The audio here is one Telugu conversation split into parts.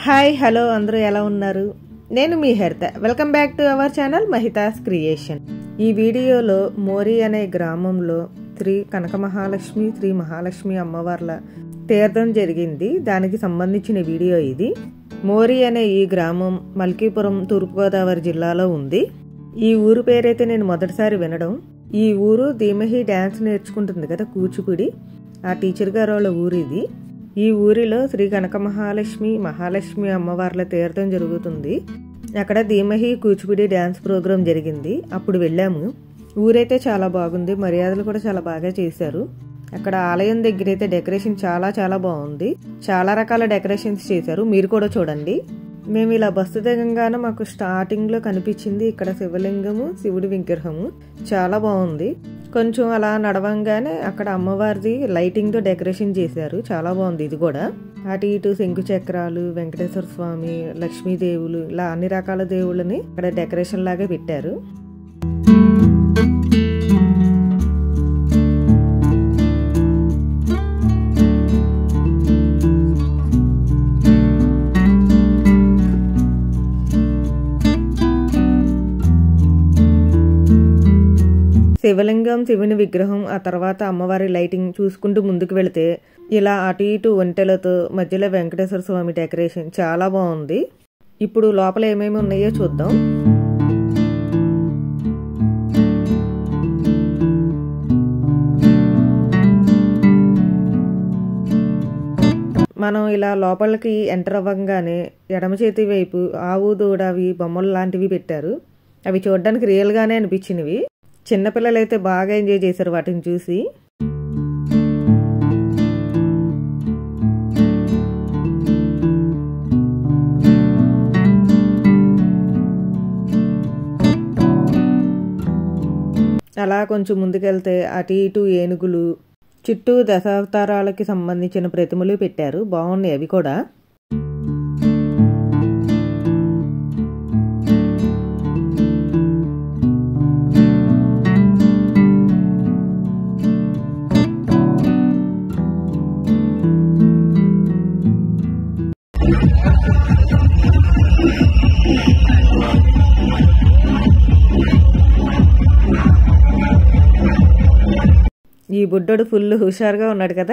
హాయ్ హలో అందరూ ఎలా ఉన్నారు నేను మీ Haritha welcome back to our channel Mahitha's creation ఈ వీడియోలో మోరి అనే గ్రామంలో శ్రీ కనక మహాలక్ష్మి శ్రీ మహాలక్ష్మి అమ్మవార్ల తీర్థం జరిగింది దానికి సంబంధించిన వీడియో ఇది మోరి అనే ఈ గ్రామం మల్కీపురం తూర్పుగోదావరి జిల్లాలో ఉంది ఈ ఊరు పేరైతే నేను మొదటిసారి వినడం ఈ ఊరు ధీమహి డ్యాన్స్ నేర్చుకుంటుంది కదా కూచిపూడి ఆ టీచర్ గారు వాళ్ళ ఊరు ఇది ఈ ఊరిలో శ్రీ కనక మహాలక్ష్మి మహాలక్ష్మి అమ్మవార్ల తీర్థం జరుగుతుంది అక్కడ ధీమహి కూచిపూడి డ్యాన్స్ ప్రోగ్రాం జరిగింది అప్పుడు వెళ్ళాము ఊరైతే చాలా బాగుంది మర్యాదలు కూడా చాలా బాగా చేశారు అక్కడ ఆలయం దగ్గర అయితే డెకరేషన్ చాలా చాలా బాగుంది చాలా రకాల డెకరేషన్స్ చేశారు మీరు కూడా చూడండి మేము ఇలా బస్సు దిగంగానే మాకు స్టార్టింగ్ లో కనిపించింది ఇక్కడ శివలింగము శివుడి విగ్రహము చాలా బాగుంది కొంచెం అలా నడవంగానే అక్కడ అమ్మవారిది లైటింగ్ తో డెకరేషన్ చేశారు చాలా బాగుంది ఇది కూడా అటు ఇటు శంకు చక్రాలు వెంకటేశ్వర స్వామి లక్ష్మీదేవులు ఇలా అన్ని రకాల దేవుళ్ళని ఇక్కడ డెకరేషన్ లాగా పెట్టారు శివలింగం శివుని విగ్రహం ఆ తర్వాత అమ్మవారి లైటింగ్ చూసుకుంటూ ముందుకు వెళితే ఇలా అటు ఇటు ఒంటెలతో మధ్యలో వెంకటేశ్వర స్వామి డెకరేషన్ చాలా బాగుంది ఇప్పుడు లోపల ఏమేమి ఉన్నాయో చూద్దాం మనం ఇలా లోపలికి ఎంటర్ అవ్వగానే ఎడమ చేతి వైపు ఆవు దూడ అవి బొమ్మలు లాంటివి పెట్టారు అవి చూడడానికి రియల్గానే అనిపించినవి చిన్నపిల్లలు అయితే బాగా ఎంజాయ్ చేశారు వాటిని చూసి అలా కొంచెం ముందుకెళ్తే అటు ఇటు ఏనుగులు చుట్టూ దశావతారాలకి సంబంధించిన ప్రతిమలు పెట్టారు బాగున్నాయి అవి కూడా ఈ బుడ్డోడు ఫుల్ హుషారుగా ఉన్నాడు కదా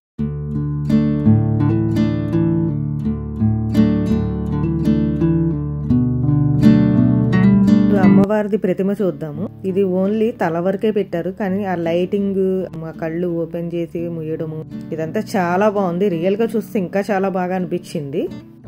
అమ్మవారిది ప్రతిమ చూద్దాము ఇది ఓన్లీ తల వరకే పెట్టారు కానీ ఆ లైటింగ్ మా కళ్ళు ఓపెన్ చేసి ముయ్యడము ఇదంతా చాలా బాగుంది రియల్ గా చూస్తే ఇంకా చాలా బాగా అనిపించింది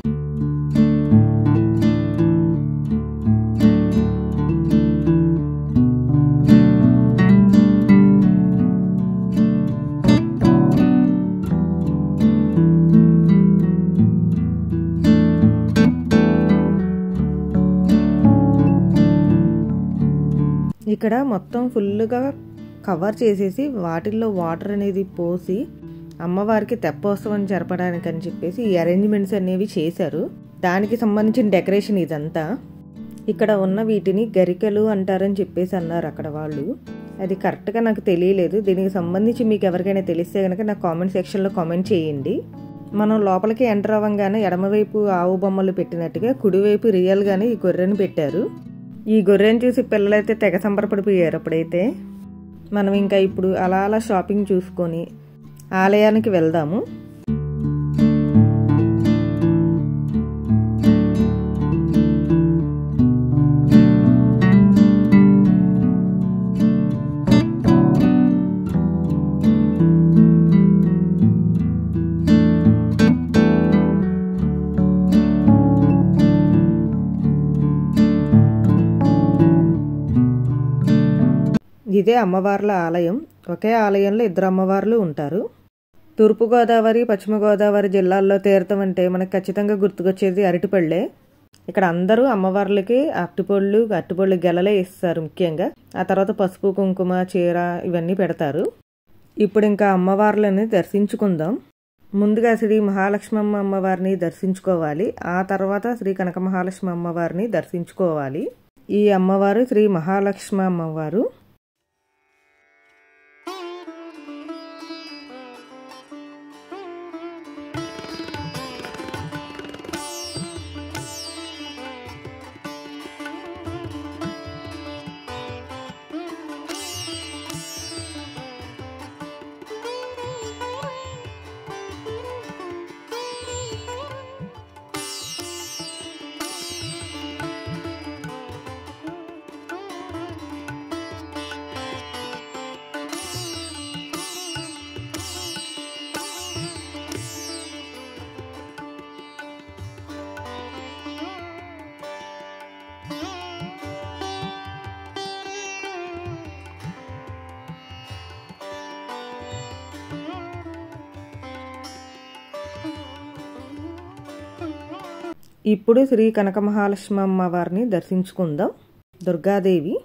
ఇక్కడ మొత్తం ఫుల్గా కవర్ చేసేసి వాటిల్లో వాటర్ అనేది పోసి అమ్మవారికి తెప్పోత్సవం జరపడానికి అని చెప్పేసి ఈ అరేంజ్మెంట్స్ అనేవి చేశారు దానికి సంబంధించిన డెకరేషన్ ఇదంతా ఇక్కడ ఉన్న వీటిని గరికలు అంటారని చెప్పేసి అన్నారు అక్కడ వాళ్ళు అది కరెక్ట్గా నాకు తెలియలేదు దీనికి సంబంధించి మీకు ఎవరికైనా తెలిస్తే కనుక నాకు కామెంట్ సెక్షన్లో కామెంట్ చేయండి మనం లోపలికి ఎంటర్ అవ్వగానే ఎడమవైపు ఆవు బొమ్మలు పెట్టినట్టుగా కుడివైపు రియల్గానే ఈ గొర్రెని పెట్టారు ఈ గొర్రెని చూసి పిల్లలైతే తెగ సంబరపడిపోయారు అప్పుడైతే మనం ఇంకా ఇప్పుడు అలా అలా షాపింగ్ చూసుకొని ఆలయానికి వెళ్దాము ఇదే అమ్మవార్ల ఆలయం ఒకే ఆలయంలో ఇద్దరు అమ్మవార్లు ఉంటారు తూర్పుగోదావరి పశ్చిమ గోదావరి జిల్లాల్లో తీర్థం అంటే మనకు ఖచ్చితంగా గుర్తుకొచ్చేది అరటిపళ్ళే ఇక్కడ అందరూ అమ్మవార్లకి అరటిపళ్ళు అరటిపళ్ళు గెలలే ఇస్తారు ముఖ్యంగా ఆ తర్వాత పసుపు కుంకుమ చీర ఇవన్నీ పెడతారు ఇప్పుడు ఇంకా అమ్మవార్లని దర్శించుకుందాం ముందుగా శ్రీ మహాలక్ష్మమ్మ అమ్మవారిని దర్శించుకోవాలి ఆ తర్వాత శ్రీ కనక మహాలక్ష్మి అమ్మవారిని దర్శించుకోవాలి ఈ అమ్మవారు శ్రీ మహాలక్ష్మ అమ్మవారు ఇప్పుడు శ్రీ కనక మహాలక్ష్మి అమ్మవారిని దర్శించుకుందాం దుర్గాదేవి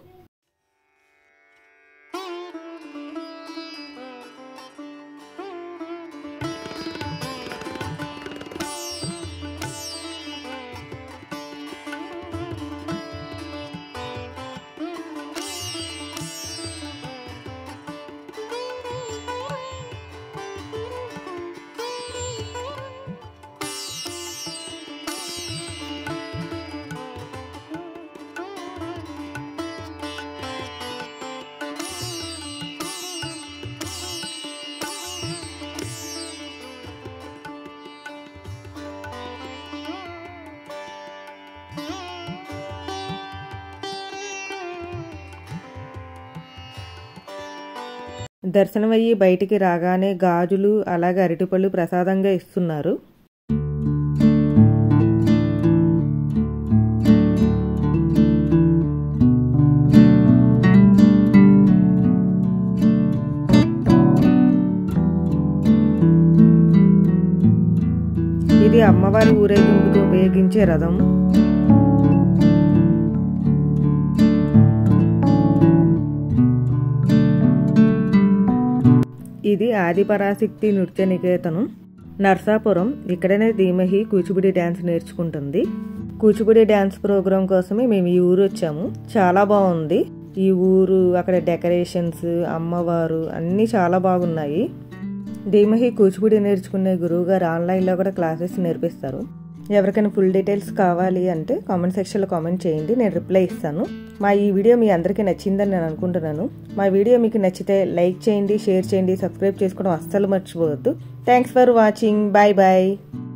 దర్శనమయ్యి బయటికి రాగానే గాజులు అలాగే అరటిపళ్ళు ప్రసాదంగా ఇస్తున్నారు ఇది అమ్మవారి ఊరేగింపుకు ఉపయోగించే రథం ఇది ఆదిపరాశక్తి నృత్య నికేతనం నర్సాపురం ఇక్కడనే ధీమహి కూచిపూడి డ్యాన్స్ నేర్చుకుంటుంది కూచిపూడి డ్యాన్స్ ప్రోగ్రాం కోసమే మేము ఈ ఊరు వచ్చాము చాలా బాగుంది ఈ ఊరు అక్కడ డెకరేషన్స్ అమ్మవారు అన్నీ చాలా బాగున్నాయి ధీమహి కూచిపూడి నేర్చుకునే గురువు గారు ఆన్లైన్లో కూడా క్లాసెస్ నేర్పిస్తారు ఎవరికైనా ఫుల్ డీటెయిల్స్ కావాలి అంటే కామెంట్ సెక్షన్లో కామెంట్ చేయండి నేను రిప్లై ఇస్తాను మా ఈ వీడియో మీ అందరికీ నచ్చిందని నేను అనుకుంటున్నాను మా వీడియో మీకు నచ్చితే లైక్ చేయండి షేర్ చేయండి సబ్స్క్రైబ్ చేసుకోవడం అస్సలు మర్చిపోవద్దు thanks for watching bye bye